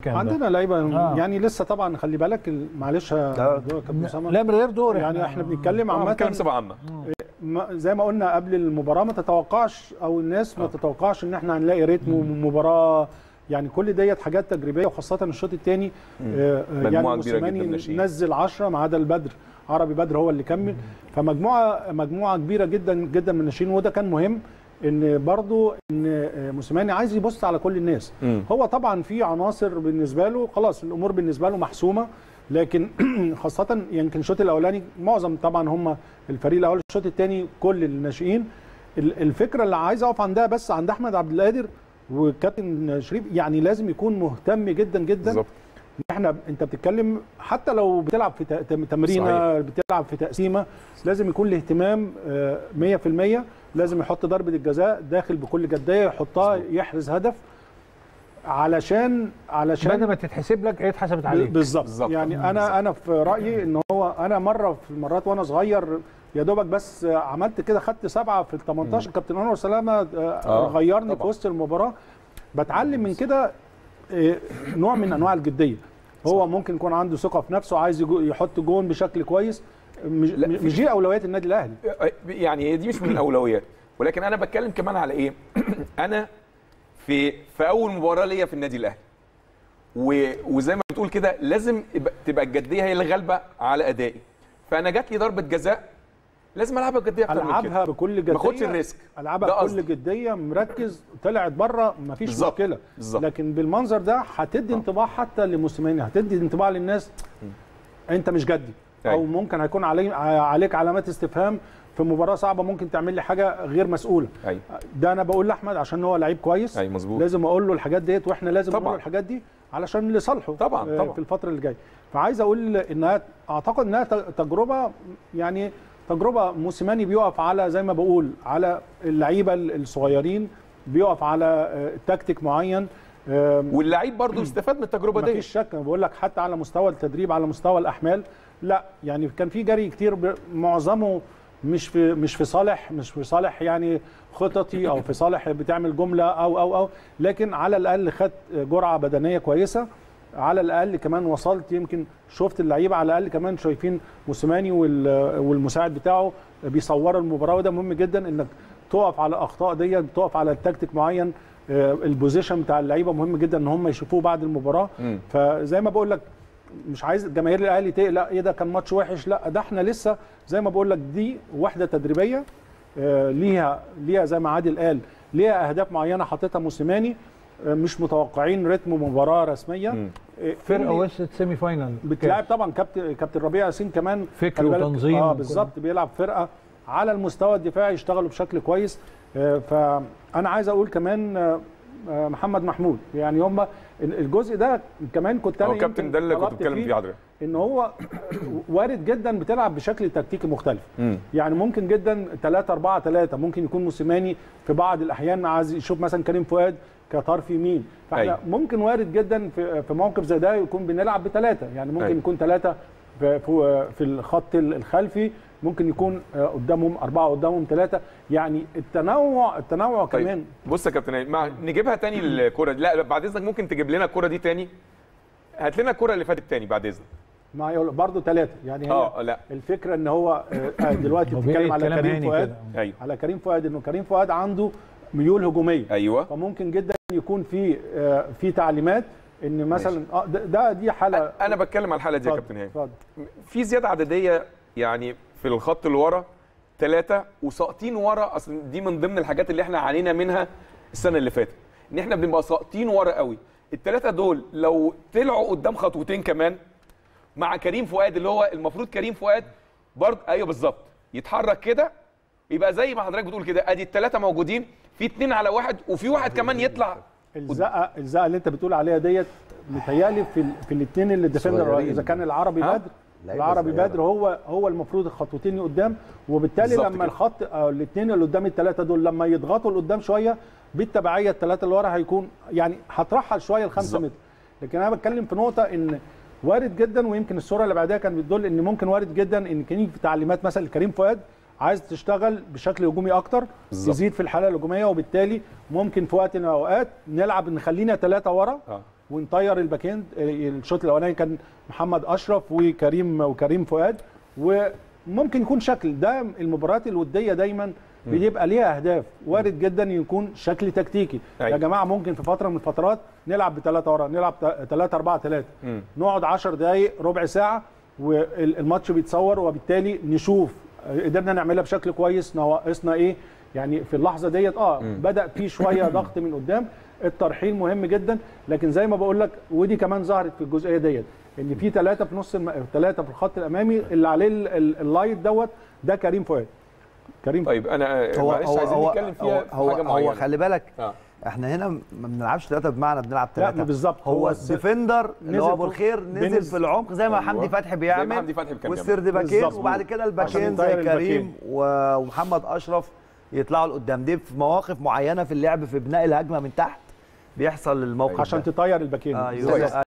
كان ده. عندنا لعيبه آه. يعني لسه طبعا خلي بالك ال- معلش يا آه. دكتور كابتن اسامه لا من غير دور يعني احنا بنتكلم آه، بنتكلم عامه بصفه عامه ما- زي ما قلنا قبل المباراه ما تتوقعش او الناس ما تتوقعش ان احنا هنلاقي ريتم مباراه يعني كل ديت حاجات تجريبيه وخاصه الشوط الثاني يعني مجموعة كبيرة جدا موسيماني ناشئين. نزل 10 ما عدا البدر عربي بدر هو اللي كمل فمجموعه مجموعه كبيره جدا جدا من الناشئين وده كان مهم ان برضو ان موسيماني عايز يبص على كل الناس مم. هو طبعا في عناصر بالنسبه له خلاص الامور بالنسبه له محسومه لكن خاصه يمكن الشوط الاولاني معظم طبعا هم الفريق الاول الشوط الثاني كل الناشئين ال- الفكره اللي عايز اقف عندها بس عند احمد عبد القادر وكابتن شريف يعني لازم يكون مهتم جدا جدا بالظبط احنا انت بتتكلم حتى لو بتلعب في ت- تم- تمرينه بتلعب في تقسيمه لازم يكون الاهتمام آه، 100% لازم يحط ضربه الجزاء داخل بكل جديه يحطها يحرز هدف علشان علشان بعد ما تتحسب لك ايه اتحسبت عليك بالظبط بالظبط. يعني انا انا في رايي ان هو انا مره في المرات وانا صغير يا دوبك بس عملت كده خدت سبعه في ال 18 كابتن انور سلامه آه، آه، غيرني في طبعا. وسط المباراه بتعلم من كده آه، نوع من انواع الجديه هو ممكن يكون عنده ثقه في نفسه عايز يجو- يحط جون بشكل كويس مش لا، في- مش دي اولويات النادي الاهلي يعني دي مش من الاولويات ولكن انا بتكلم كمان على ايه انا في في اول مباراه ليا في النادي الاهلي و- وزي ما بتقول كده لازم يبقى- تبقى الجديه هي اللي غالبه على ادائي فانا جات لي ضربه جزاء لازم العبها بجديه اكتر من كده العبها بكل جديه ما اخدش الريسك العبها ده بكل قصدي. جديه مركز طلعت بره مفيش بالظبط. مشكله بالظبط. لكن بالمنظر ده هتدي انطباع حتى لموسيماني هتدي انطباع للناس انت مش جدي او أيوة. ممكن هيكون علي عليك علامات استفهام في مباراه صعبه ممكن تعمل لي حاجه غير مسؤوله ايوه ده انا بقول لاحمد عشان هو لعيب كويس ايوه مظبوط لازم اقول له الحاجات ديت واحنا لازم طبعاً. نقول له الحاجات دي علشان لصالحه طبعاً، آه، طبعاً. في الفتره اللي جايه فعايز اقول انها اعتقد انها ت- تجربه يعني تجربه موسيماني بيقف على زي ما بقول على اللعيبه الصغيرين بيقف على آه، تكتيك معين آم، واللعيب برضه استفاد من التجربه ما دي فيش شك انا بقول لك حتى على مستوى التدريب على مستوى الاحمال لا يعني كان في جري كتير ب- معظمه مش في مش في صالح مش في صالح يعني خططي او في صالح بتعمل جمله او او او لكن على الاقل خدت جرعه بدنيه كويسه على الاقل كمان وصلت يمكن شفت اللعيبه على الاقل كمان شايفين موسيماني وال- والمساعد بتاعه بيصوروا المباراه وده مهم جدا انك تقف على الاخطاء ديت تقف على التكتيك معين آه، البوزيشن بتاع اللعيبه مهم جدا ان هم يشوفوه بعد المباراه مم. فزي ما بقول لك مش عايز جماهير الاهلي تقلق ايه ده كان ماتش وحش لا ده احنا لسه زي ما بقول لك دي وحده تدريبيه آه، ليها ليها زي ما عادل قال ليها اهداف معينه حاططها موسيماني آه، مش متوقعين رتم مباراه رسميه مم. آه، فرقه اللي وصلت سيمي فاينال بتلعب طبعا كابتن كابتن ربيع ياسين كمان فكر خلي بالك- وتنظيم اه وكل- بالظبط بيلعب فرقه على المستوى الدفاعي يشتغلوا بشكل كويس آه، فانا عايز اقول كمان آه، آه، محمد محمود يعني هم الجزء ده كمان كنت انا هو كابتن يمكن ده اللي كنت طلبت بتكلم فيه حضرتك ان هو وارد جدا بتلعب بشكل تكتيكي مختلف مم. يعني ممكن جدا 3 4 3 ممكن يكون موسيماني في بعض الاحيان عايز يشوف مثلا كريم فؤاد كطرف يمين فاحنا أيوة. ممكن وارد جدا في في موقف زي ده يكون بنلعب بثلاثه يعني ممكن أيوة. يكون ثلاثه في في في الخط الخلفي ممكن يكون آه، قدامهم اربعه قدامهم ثلاثه يعني التنوع التنوع طيب كمان بص يا كابتن هاني، مع نجيبها تاني الكره دي لا بعد اذنك ممكن تجيب لنا الكره دي تاني هات لنا الكره اللي فاتت تاني بعد اذنك ما يقول برضه ثلاثه يعني هي اه لا الفكره ان هو آه، دلوقتي هو بتتكلم بيقلب على كلام كريم هاني فؤاد كده. ايوه على كريم فؤاد انه كريم فؤاد عنده ميول هجوميه ايوه فممكن جدا يكون في آه، في تعليمات ان مثلا اه ده, ده دي حاله انا بتكلم على الحاله دي يا اتفضل، كابتن هاني اتفضل. في زياده عدديه يعني في الخط اللي ورا ثلاثه وساقطين ورا اصل دي من ضمن الحاجات اللي احنا عانينا منها السنه اللي فاتت ان احنا بنبقى ساقطين ورا قوي الثلاثه دول لو طلعوا قدام خطوتين كمان مع كريم فؤاد اللي هو المفروض كريم فؤاد برضه ايوه بالظبط يتحرك كده يبقى زي ما حضرتك بتقول كده ادي الثلاثه موجودين في اثنين على واحد وفي واحد كمان يطلع الزقه الزقه اللي انت بتقول عليها ديت متهيألي في ال- في الاثنين اللي ديفندر صغيرين. اذا كان العربي ها؟ بدر لعيبة العربي صغيرة. بدر هو هو المفروض الخطوتين قدام وبالتالي بالظبط لما كده. الخط الاثنين اللي قدام الثلاثه دول لما يضغطوا لقدام شويه بالتبعيه الثلاثه اللي ورا هيكون يعني هترحل شويه الخمسة بالظبط. متر لكن انا بتكلم في نقطه ان وارد جدا ويمكن الصوره اللي بعدها كانت بتدل ان ممكن وارد جدا ان كان في تعليمات مثلا لكريم فؤاد عايز تشتغل بشكل هجومي اكتر بالظبط. يزيد في الحاله الهجوميه وبالتالي ممكن في وقت من الاوقات نلعب نخلينا ثلاثه ورا اه ونطير الباكين الشوط الاولاني كان محمد اشرف وكريم وكريم فؤاد وممكن يكون شكل ده المباريات الوديه دايما بيبقى ليها اهداف وارد جدا يكون شكل تكتيكي أيوة. يا جماعه ممكن في فتره من الفترات نلعب بثلاثه ورا نلعب 3 4 3 مم. نقعد 10 دقائق ربع ساعه والماتش بيتصور وبالتالي نشوف قدرنا نعملها بشكل كويس ناقصنا ايه يعني في اللحظه ديت اه بدا في شويه ضغط من قدام الترحيل مهم جدا لكن زي ما بقول لك ودي كمان ظهرت في الجزئيه ديت ان في ثلاثه في نص الم... ثلاثه في الخط الامامي اللي عليه ال- ال- اللايت دوت ده كريم فؤاد كريم طيب انا هو معلش هو عايزين هو نتكلم فيها هو, في هو, حاجه هو معينه خلي بالك آه. احنا هنا ما بنلعبش ثلاثه بمعنى بنلعب لا ثلاثه بالظبط هو الس- الديفندر اللي نزل هو ابو فوق- الخير نزل بينزل. في العمق زي ما أيوة. حمدي فتحي زي ما بيعمل حمدي فتحي كان بيعمل. والسرد باكين بالظبط. وبعد كده عشان الباكين يطير زي الباكين. كريم و- ومحمد اشرف يطلعوا لقدام دي في مواقف معينه في اللعب في بناء الهجمه من تحت بيحصل الموقف عشان ده. تطير الباكين ايوه كويس.